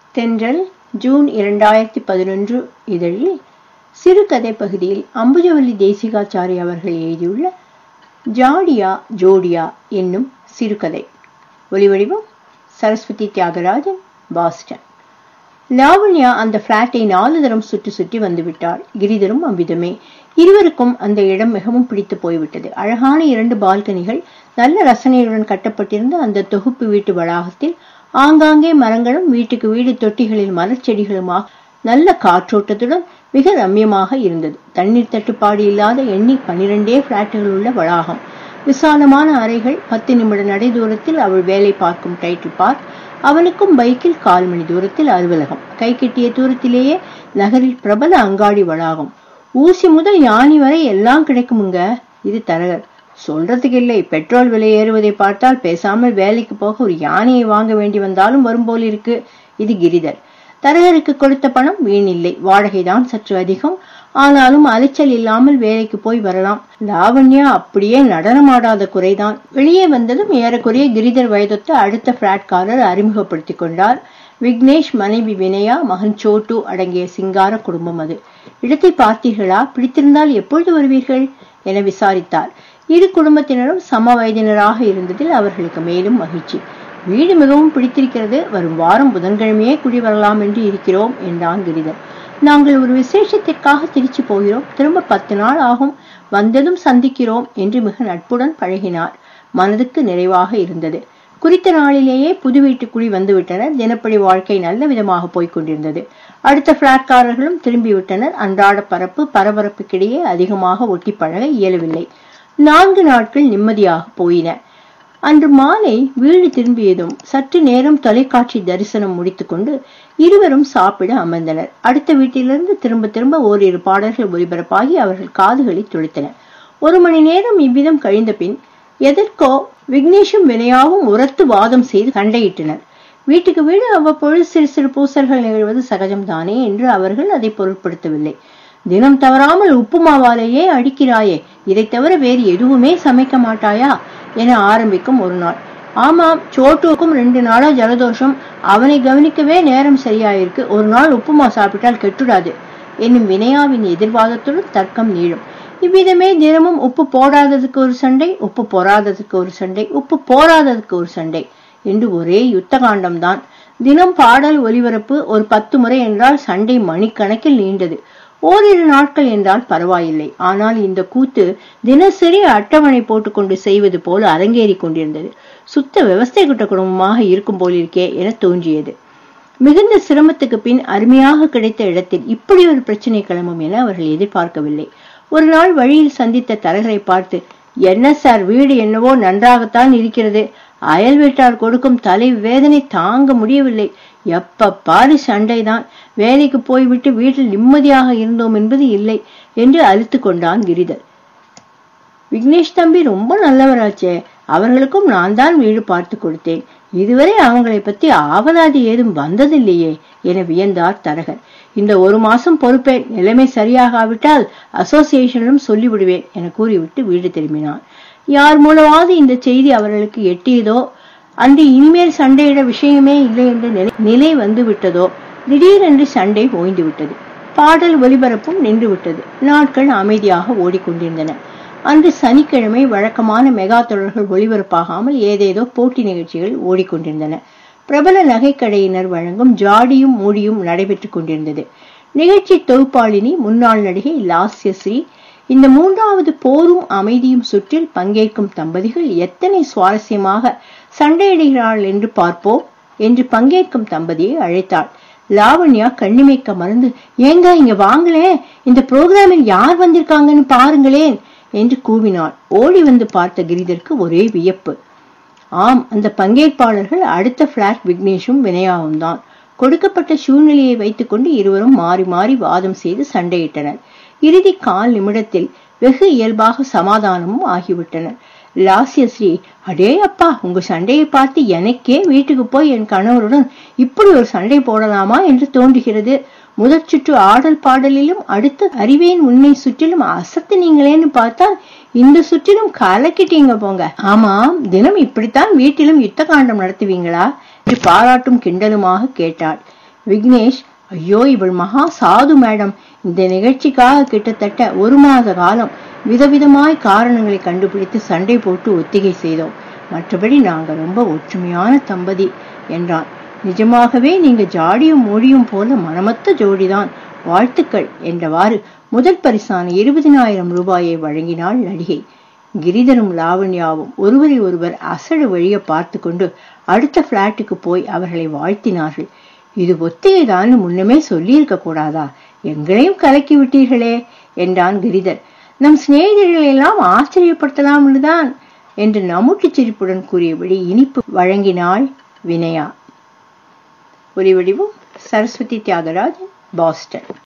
தென்றல் ஜூன் இரண்டாயிரத்தி பதினொன்று இதழில் சிறுகதை பகுதியில் அம்புஜவல்லி தேசிகாச்சாரி அவர்கள் எழுதியுள்ள ஜாடியா ஜோடியா என்னும் சிறுகதை ஒலிவடிவம் சரஸ்வதி தியாகராஜன் பாஸ்டன் லாவண்யா அந்த பிளாட்டை நாலு தரம் சுற்றி சுற்றி வந்துவிட்டாள் கிரிதரும் அவ்விதமே இருவருக்கும் அந்த இடம் மிகவும் பிடித்து போய்விட்டது அழகான இரண்டு பால்கனிகள் நல்ல ரசனையுடன் கட்டப்பட்டிருந்த அந்த தொகுப்பு வீட்டு வளாகத்தில் ஆங்காங்கே மரங்களும் வீட்டுக்கு வீடு தொட்டிகளில் மரச்செடிகளுமாக நல்ல காற்றோட்டத்துடன் மிக ரம்யமாக இருந்தது தண்ணீர் தட்டுப்பாடு இல்லாத எண்ணி பன்னிரண்டே பிளாட்டுகள் உள்ள வளாகம் விசாலமான அறைகள் பத்து நிமிட நடை தூரத்தில் அவள் வேலை பார்க்கும் டைட்டில் பார்க் அவனுக்கும் பைக்கில் கால் மணி தூரத்தில் அலுவலகம் கை கெட்டிய தூரத்திலேயே நகரில் பிரபல அங்காடி வளாகம் ஊசி முதல் யானி வரை எல்லாம் கிடைக்குமுங்க இது தரகர் சொல்றதுக்கு இல்லை பெட்ரோல் விலை ஏறுவதை பார்த்தால் பேசாமல் வேலைக்கு போக ஒரு யானையை வாங்க வேண்டி வந்தாலும் வரும் போல் இருக்கு இது கிரிதர் தரகருக்கு கொடுத்த பணம் வீணில்லை வாடகைதான் சற்று அதிகம் ஆனாலும் அலைச்சல் இல்லாமல் வேலைக்கு போய் வரலாம் லாவண்யா அப்படியே நடனமாடாத குறைதான் வெளியே வந்ததும் ஏறக்குறைய கிரிதர் வயதொத்த அடுத்த பிளாட்காரர் அறிமுகப்படுத்திக் கொண்டார் விக்னேஷ் மனைவி வினயா மகன் சோட்டு அடங்கிய சிங்கார குடும்பம் அது இடத்தை பார்த்தீர்களா பிடித்திருந்தால் எப்பொழுது வருவீர்கள் என விசாரித்தார் இரு குடும்பத்தினரும் சம வயதினராக இருந்ததில் அவர்களுக்கு மேலும் மகிழ்ச்சி வீடு மிகவும் பிடித்திருக்கிறது வரும் வாரம் புதன்கிழமையே குடி வரலாம் என்று இருக்கிறோம் என்றான் கிரிதர் நாங்கள் ஒரு விசேஷத்திற்காக திருச்சி போகிறோம் திரும்ப பத்து நாள் ஆகும் வந்ததும் சந்திக்கிறோம் என்று மிக நட்புடன் பழகினார் மனதுக்கு நிறைவாக இருந்தது குறித்த நாளிலேயே புது வீட்டுக்குடி வந்துவிட்டனர் தினப்படி வாழ்க்கை நல்ல விதமாக போய்க் கொண்டிருந்தது அடுத்த பிளாட்காரர்களும் திரும்பிவிட்டனர் அன்றாட பரப்பு பரபரப்புக்கிடையே அதிகமாக ஒட்டி பழக இயலவில்லை நான்கு நாட்கள் நிம்மதியாக போயின அன்று மாலை வீடு திரும்பியதும் சற்று நேரம் தொலைக்காட்சி தரிசனம் முடித்துக்கொண்டு இருவரும் சாப்பிட அமர்ந்தனர் அடுத்த வீட்டிலிருந்து திரும்ப திரும்ப ஓரிரு பாடல்கள் ஒலிபரப்பாகி அவர்கள் காதுகளை துளைத்தன ஒரு மணி நேரம் இவ்விதம் கழிந்த பின் எதற்கோ விக்னேஷும் வினயாவும் உரத்து வாதம் செய்து சண்டையிட்டனர் வீட்டுக்கு வீடு அவ்வப்பொழுது சிறு சிறு பூசல்கள் நிகழ்வது சகஜம்தானே என்று அவர்கள் அதை பொருட்படுத்தவில்லை தினம் தவறாமல் உப்புமாவாலேயே அடிக்கிறாயே இதை தவிர வேறு எதுவுமே சமைக்க மாட்டாயா என ஆரம்பிக்கும் ஒரு நாள் ஆமாம் சோட்டுவுக்கும் ரெண்டு நாளா ஜலதோஷம் அவனை கவனிக்கவே நேரம் சரியாயிருக்கு ஒரு நாள் உப்புமா சாப்பிட்டால் கெட்டுடாது என்னும் வினயாவின் எதிர்வாதத்துடன் தர்க்கம் நீளும் இவ்விதமே தினமும் உப்பு போடாததுக்கு ஒரு சண்டை உப்பு போராததுக்கு ஒரு சண்டை உப்பு போராததுக்கு ஒரு சண்டை என்று ஒரே யுத்த காண்டம்தான் தினம் பாடல் ஒலிபரப்பு ஒரு பத்து முறை என்றால் சண்டை மணிக்கணக்கில் நீண்டது ஓரிரு நாட்கள் என்றால் பரவாயில்லை ஆனால் இந்த கூத்து தினசரி அட்டவணை போட்டுக்கொண்டு செய்வது போல அரங்கேறி கொண்டிருந்தது சுத்த விவசாய குட்ட குடும்பமாக இருக்கும் போலிருக்கே என தோன்றியது மிகுந்த சிரமத்துக்கு பின் அருமையாக கிடைத்த இடத்தில் இப்படி ஒரு பிரச்சனை கிளம்பும் என அவர்கள் எதிர்பார்க்கவில்லை ஒரு நாள் வழியில் சந்தித்த தரகரை பார்த்து என்ன சார் வீடு என்னவோ நன்றாகத்தான் இருக்கிறது அயல் வீட்டார் கொடுக்கும் தலை வேதனை தாங்க முடியவில்லை எப்ப பாரு சண்டைதான் வேலைக்கு போய்விட்டு வீட்டில் நிம்மதியாக இருந்தோம் என்பது இல்லை என்று அழுத்து கொண்டான் கிரிதர் விக்னேஷ் தம்பி ரொம்ப நல்லவராச்சே அவர்களுக்கும் நான் தான் வீடு பார்த்து கொடுத்தேன் இதுவரை அவங்களை பத்தி ஆவலாதி ஏதும் வந்ததில்லையே என வியந்தார் தரகர் இந்த ஒரு மாசம் பொறுப்பேன் நிலைமை சரியாகாவிட்டால் அசோசியேஷனிலும் சொல்லிவிடுவேன் என கூறிவிட்டு வீடு திரும்பினான் யார் மூலமாவது இந்த செய்தி அவர்களுக்கு எட்டியதோ அன்று இனிமேல் சண்டையிட விஷயமே இல்லை என்ற நிலை நிலை வந்து விட்டதோ திடீரென்று சண்டை ஓய்ந்து விட்டது பாடல் ஒலிபரப்பும் நின்று விட்டது நாட்கள் அமைதியாக ஓடிக்கொண்டிருந்தன அன்று சனிக்கிழமை வழக்கமான மெகா தொடர்கள் ஒளிபரப்பாகாமல் ஏதேதோ போட்டி நிகழ்ச்சிகள் ஓடிக்கொண்டிருந்தன பிரபல நகைக்கடையினர் வழங்கும் ஜாடியும் மூடியும் நடைபெற்றுக் கொண்டிருந்தது நிகழ்ச்சி தொகுப்பாளினி முன்னாள் நடிகை லாஸ்யஸ்ரீ இந்த மூன்றாவது போரும் அமைதியும் சுற்றில் பங்கேற்கும் தம்பதிகள் எத்தனை சுவாரஸ்யமாக சண்டையிடுகிறாள் என்று பார்ப்போம் என்று பங்கேற்கும் தம்பதியை அழைத்தாள் லாவண்யா கண்ணிமைக்க மறந்து ஏங்க இங்க வாங்களேன் இந்த புரோகிராமில் யார் வந்திருக்காங்கன்னு பாருங்களேன் என்று கூவினாள் ஓடி வந்து பார்த்த கிரிதருக்கு ஒரே வியப்பு ஆம் அந்த பங்கேற்பாளர்கள் அடுத்த பிளாட் விக்னேஷும் வினயாவும் தான் கொடுக்கப்பட்ட சூழ்நிலையை வைத்துக்கொண்டு இருவரும் மாறி மாறி வாதம் செய்து சண்டையிட்டனர் இறுதி கால் நிமிடத்தில் வெகு இயல்பாக சமாதானமும் ஆகிவிட்டனர் லாசியஸ்ரீ அடே அப்பா உங்க சண்டையை பார்த்து எனக்கே வீட்டுக்கு போய் என் கணவருடன் இப்படி ஒரு சண்டை போடலாமா என்று தோன்றுகிறது முதற் சுற்று ஆடல் பாடலிலும் அடுத்து அறிவேன் உண்மை சுற்றிலும் அசத்து நீங்களேன்னு பார்த்தால் இந்த சுற்றிலும் கலக்கிட்டீங்க போங்க ஆமாம் தினம் இப்படித்தான் வீட்டிலும் யுத்த காண்டம் நடத்துவீங்களா என்று பாராட்டும் கிண்டலுமாக கேட்டாள் விக்னேஷ் ஐயோ இவள் மகா சாது மேடம் இந்த நிகழ்ச்சிக்காக கிட்டத்தட்ட ஒரு மாத காலம் விதவிதமாய் காரணங்களை கண்டுபிடித்து சண்டை போட்டு ஒத்திகை செய்தோம் மற்றபடி நாங்க ரொம்ப ஒற்றுமையான தம்பதி என்றான் நிஜமாகவே நீங்க ஜாடியும் மொழியும் போல மனமத்த ஜோடிதான் வாழ்த்துக்கள் என்றவாறு முதல் பரிசான இருபதினாயிரம் ரூபாயை வழங்கினாள் நடிகை கிரிதரும் லாவண்யாவும் ஒருவரை ஒருவர் அசடு வழிய பார்த்து கொண்டு அடுத்த பிளாட்டுக்கு போய் அவர்களை வாழ்த்தினார்கள் இது ஒத்திகைதான் முன்னமே சொல்லியிருக்க கூடாதா எங்களையும் கலக்கி விட்டீர்களே என்றான் கிரிதர் நம் சிநேகிதர்களை எல்லாம் ஆச்சரியப்படுத்தலாம்னுதான் என்று நமுட்டுச் சிரிப்புடன் கூறியபடி இனிப்பு வழங்கினாள் வினயா ஒலிவடிவும் சரஸ்வதி தியாகராஜன் பாஸ்டன்